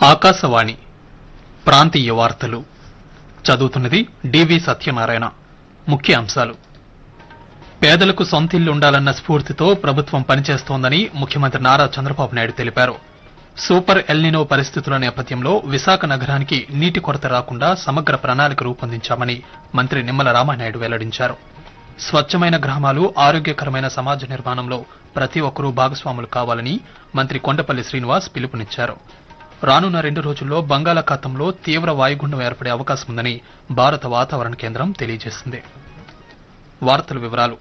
ఆకాశవాణి ప్రాంతీయ వార్తలు చదువుతున్నది డివి సత్యనారాయణ ముఖ్య అంశాలు పేదలకు సొంతిల్లు ఉండాలన్న స్ఫూర్తితో ప్రభుత్వం పనిచేస్తోందని ముఖ్యమంత్రి నారా చంద్రబాబు నాయుడు తెలిపారు సూపర్ ఎల్నినో పరిస్థితుల నేపథ్యంలో విశాఖ నగరానికి నీటి కొరత రాకుండా సమగ్ర ప్రణాళిక రూపొందించామని మంత్రి నిమ్మల రామానాయుడు వెల్లడించారు స్వచ్ఛమైన గ్రామాలు ఆరోగ్యకరమైన సమాజ నిర్మాణంలో ప్రతి ఒక్కరూ భాగస్వాములు కావాలని మంత్రి కొండపల్లి శ్రీనివాస్ పిలుపునిచ్చారు రానున్న రెండు రోజుల్లో బంగాళాఖాతంలో తీవ్ర వాయుగుండం ఏర్పడే అవకాశం ఉందని భారత వాతావరణ కేంద్రం తెలియజేసింది వార్తల వివరాలు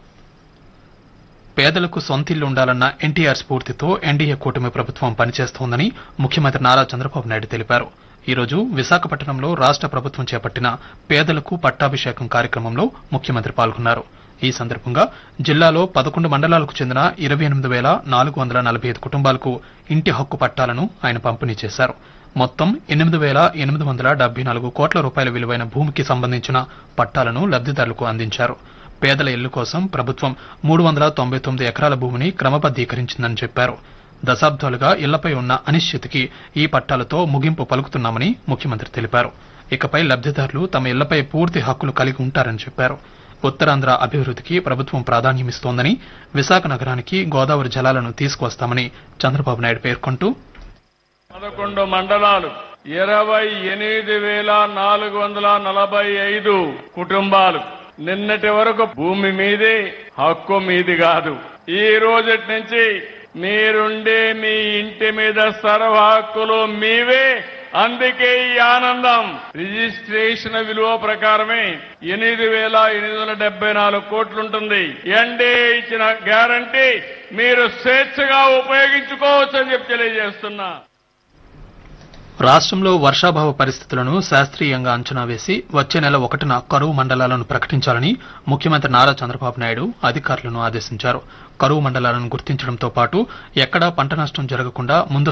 పేదలకు సొంతిల్లు ఉండాలన్న ఎన్టీఆర్ స్ఫూర్తితో ఎన్డీఏ కూటమి ప్రభుత్వం పనిచేస్తోందని ముఖ్యమంత్రి నారా చంద్రబాబు నాయుడు తెలిపారు ఈ రోజు విశాఖపట్నంలో రాష్ట ప్రభుత్వం చేపట్టిన పేదలకు పట్టాభిషేకం కార్యక్రమంలో ముఖ్యమంత్రి పాల్గొన్నారు ఈ సందర్భంగా జిల్లాలో పదకొండు మండలాలకు చెందిన ఇరవై ఎనిమిది వేల నాలుగు వందల నలభై ఐదు కుటుంబాలకు ఇంటి హక్కు పట్టాలను ఆయన పంపిణీ చేశారు మొత్తం ఎనిమిది వేల ఎనిమిది వందల డెబ్బై నాలుగు కోట్ల రూపాయల విలువైన భూమికి సంబంధించిన పట్టాలను లబ్దిదారులకు అందించారు పేదల ఇల్లు కోసం ప్రభుత్వం మూడు వందల తొంభై తొమ్మిది ఎకరాల భూమిని క్రమబద్దీకరించిందని చెప్పారు దశాబ్దాలుగా ఇళ్లపై ఉన్న అనిశ్చితికి ఈ పట్టాలతో ముగింపు పలుకుతున్నామని ముఖ్యమంత్రి తెలిపారు ఇకపై లబ్దిదారులు తమ ఇళ్లపై పూర్తి హక్కులు కలిగి ఉంటారని చెప్పారు ఉత్తరాంధ్ర అభివృద్ధికి ప్రభుత్వం ప్రాధాన్యమిస్తోందని విశాఖ నగరానికి గోదావరి జలాలను తీసుకువస్తామని చంద్రబాబు నాయుడు పేర్కొంటూ పదకొండు మండలాలు ఇరవై ఎనిమిది వేల నాలుగు వందల నలభై ఐదు కుటుంబాలు నిన్నటి వరకు భూమి మీదే హక్కు మీది కాదు ఈ రోజటి నుంచి మీరుండే మీ ఇంటి మీద సర్వ హక్కులు మీవే అందుకే ఈ ఆనందం రిజిస్ట్రేషన్ విలువ ప్రకారమే ఎనిమిది వేల ఎనిమిది వందల డెబ్బై నాలుగు కోట్లుంటుంది ఎన్డీఏ ఇచ్చిన గ్యారంటీ మీరు స్వేచ్ఛగా ఉపయోగించుకోవచ్చు అని చెప్పి తెలియజేస్తున్నా రాష్ట్రంలో వర్షాభావ పరిస్థితులను శాస్త్రీయంగా అంచనా వేసి వచ్చే నెల ఒకటిన కరువు మండలాలను ప్రకటించాలని ముఖ్యమంత్రి నారా చంద్రబాబు నాయుడు అధికారులను ఆదేశించారు కరువు మండలాలను గుర్తించడంతో పాటు ఎక్కడా పంట నష్టం జరగకుండా ముందు